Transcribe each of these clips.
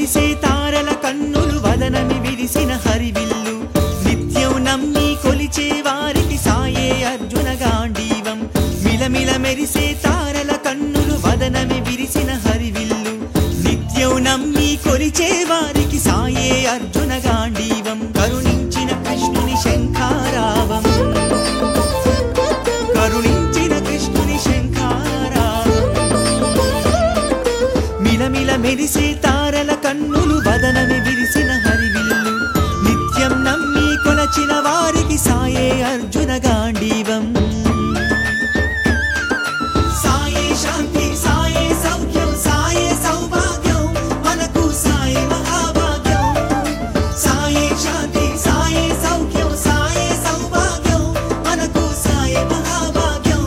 మెరిసే తారల కన్నులు వదనమి విరిసిన హరివిల్లు నిత్యం నమ్మి కొలిచే వారికి సాయే అర్జున గాంధీవం మిలమిల మెరిసే తారల కన్నులు వదనమి విరిసిన హరివిల్లు నిత్యం నమ్మి కొలిచే వారికి సాయే అర్జున గాంధీవం కరుణించిన కృష్ణుని శంఖారావం కరుణించిన కృష్ణుని శంఖారావం మిలమిల మెరిసే తారల కన్నులు వదనమి విరిసిన హరివిల్లు నిత్యం నమ్మి కొలచిన వారికి సాయే అర్జున గాంధీవం సాయే శాంతి సాయే సౌఖ్యం సాయే సౌభాగ్యం మనకు సాయే మహాభాగ్యం సాయే శాంతి సాయే సౌఖ్యం సాయే సౌభాగ్యం మనకు సాయే మహాభాగ్యం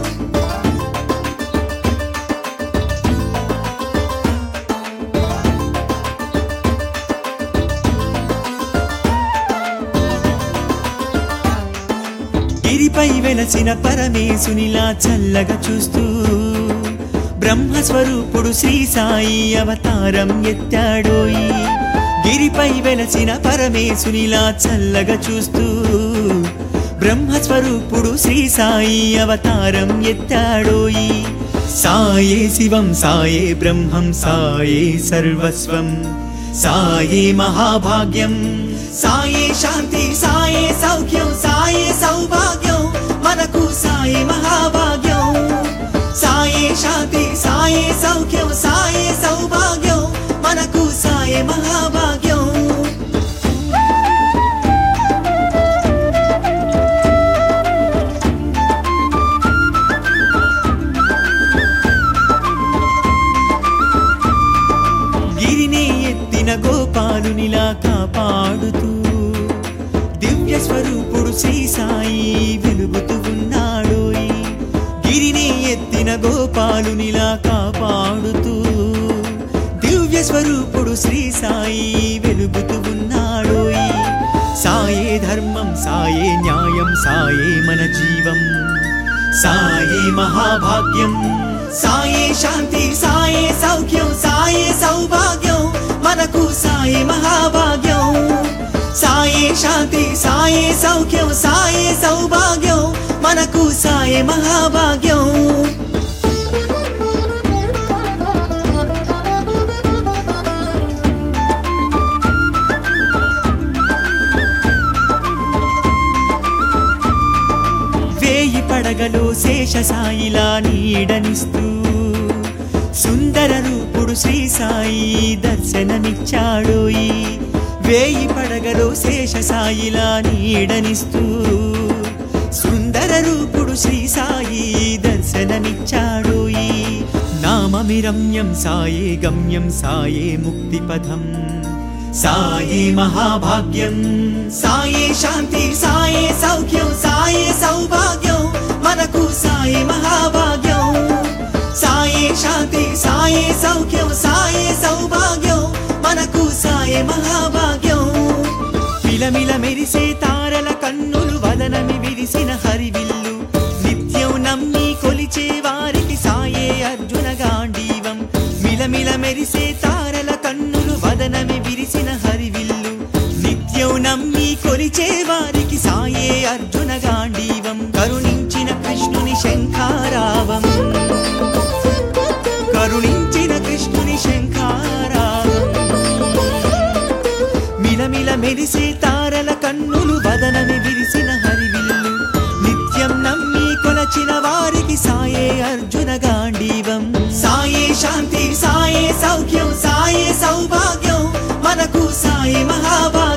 గిరిపై వెలసిన పరమేశునిలా చల్లగా చూస్తూ బ్రహ్మస్వరూపుడు శ్రీ సాయి అవతారం ఎత్తాడోయి గిరిపై వెలసిన పరమేశునిలా చల్లగా చూస్తూ బ్రహ్మస్వరూపుడు శ్రీ సాయి అవతారం ఎత్తాడోయి సాయే శివం సాయే బ్రహ్మం సాయే సర్వస్వం సాయే మహాభాగ్యం సాయే శాంతి సాయే సౌఖ్యం సాయే సౌభాగ్యం మనకు సాయే మహాభాగ్యం సాయే శాంతి సాయే సౌఖ్యం సాయే సౌభాగ్యం మనకు సాయే మహాభాగ్యం గిరిని ఎత్తిన గోపాలునిలా కాపాడుతూ దివ్య స్వరూపుడు శ్రీ సాయి వెలుగుతూ ఉన్నాడోయ్ గిరిని ఎత్తిన గోపాలునిలా కాపాడుతూ దివ్య స్వరూపుడు శ్రీ సాయి వెలుగుతూ ఉన్నాడోయ్ సాయే ధర్మం సాయే న్యాయం సాయే మన జీవం సాయే మహాభాగ్యం సాయే శాంతి సాయే సౌఖ్యం సాయే సౌభాగ్యం మనకు సాయే మహాభాగ్యం సాయే శాంతి సాయే సౌఖ్యం సాయే సౌభాగ్యం మనకు సాయే మహాభాగ్యం వేయి పడగలో శేష సాయిలా నీడనిస్తూ సుందర రూపుడు శ్రీ సాయి దర్శనమిచ్చాడోయి వేయి పడగలో శేష సాయిలా నీడనిస్తూ సుందర రూపుడు శ్రీ సాయి దర్శనమిచ్చాడోయి నామమిరమ్యం సాయే గమ్యం సాయే ముక్తిపథం సాయే మహాభాగ్యం సాయే శాంతి సాయే సౌఖ్యం సాయే సౌభాగ్యం మనకు సాయే మహాభాగ్యం సాయే శాంతి సాయే సౌఖ్యం సాయే సౌభాగ్యం మనకు సాయే మహాభాగ్యం మిలమిల మెరిసే తారల కన్నులు వదనమి విరిసిన హరివిల్లు నిత్యం నమ్మి కొలిచే వారికి సాయే అర్జున గాంధీవం మిలమిల మెరిసే తారల కన్నులు వదనమి విరిసిన హరివిల్లు నిత్యం నమ్మి కొలిచే వారికి సాయే అర్జున గాంధీవం కరుణించిన కృష్ణుని శంఖారావం కరుణించిన కృష్ణుని శంఖారావం మిలమిల మెరిసే తారల కన్నులు వదనమి విరిసిన హరివిల్లు నిత్యం నమ్మి కొలచిన వారికి సాయే అర్జున గాంధీవం సాయే శాంతి సాయే సౌఖ్యం సాయే సౌభాగ్యం మనకు సాయే మహాభాగ్యం